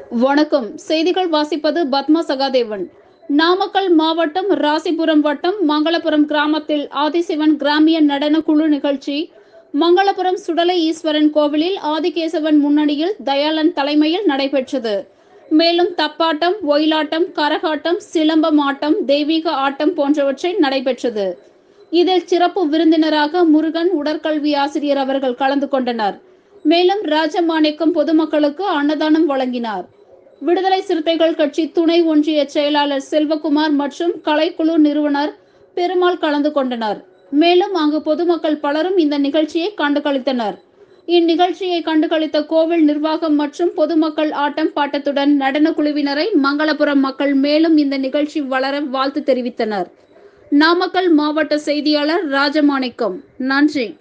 வணக்கம் செய்திகள் வாசிப்பது பத்மா சகாதேவன் நாமக்கல் மாவட்டம் ராசிபுரம் வட்டம் மங்களபுரம் கிராமத்தில் ஆதிசிவன் கிராமிய நடன குழு நிகழ்ச்சி மங்களபுரம் சுடலை ஈஸ்வரன் கோவிலில் ஆதிகேசவன் முன்னணியில் தயாளன் தலைமையில் நடைபெற்றது மேலும் தப்பாட்டம் ஒயிலாட்டம் கரகாட்டம் சிலம்பம் ஆட்டம் தெய்வீக ஆட்டம் போன்றவற்றை நடைபெற்றது இதில் சிறப்பு விருந்தினராக முருகன் உடற்கல்வி ஆசிரியர் அவர்கள் கலந்து கொண்டனர் மேலும் ராஜமாணிக்கம் பொதுமக்களுக்கு அன்னதானம் வழங்கினார் விடுதலை சிறுத்தைகள் கட்சி துணை ஒன்றிய செயலாளர் செல்வகுமார் மற்றும் கலைக்குழு நிறுவனர் பெருமாள் கலந்து கொண்டனர் மேலும் அங்கு பொதுமக்கள் பலரும் இந்த நிகழ்ச்சியை கண்டுகளித்தனர் இந்நிகழ்ச்சியை கண்டுகளித்த கோவில் நிர்வாகம் மற்றும் பொதுமக்கள் ஆட்டம் பாட்டத்துடன் நடன குழுவினரை மங்களபுரம் மக்கள் மேலும் இந்த நிகழ்ச்சி வளர வாழ்த்து தெரிவித்தனர் நாமக்கல் மாவட்ட செய்தியாளர் ராஜமாணிக்கம் நன்றி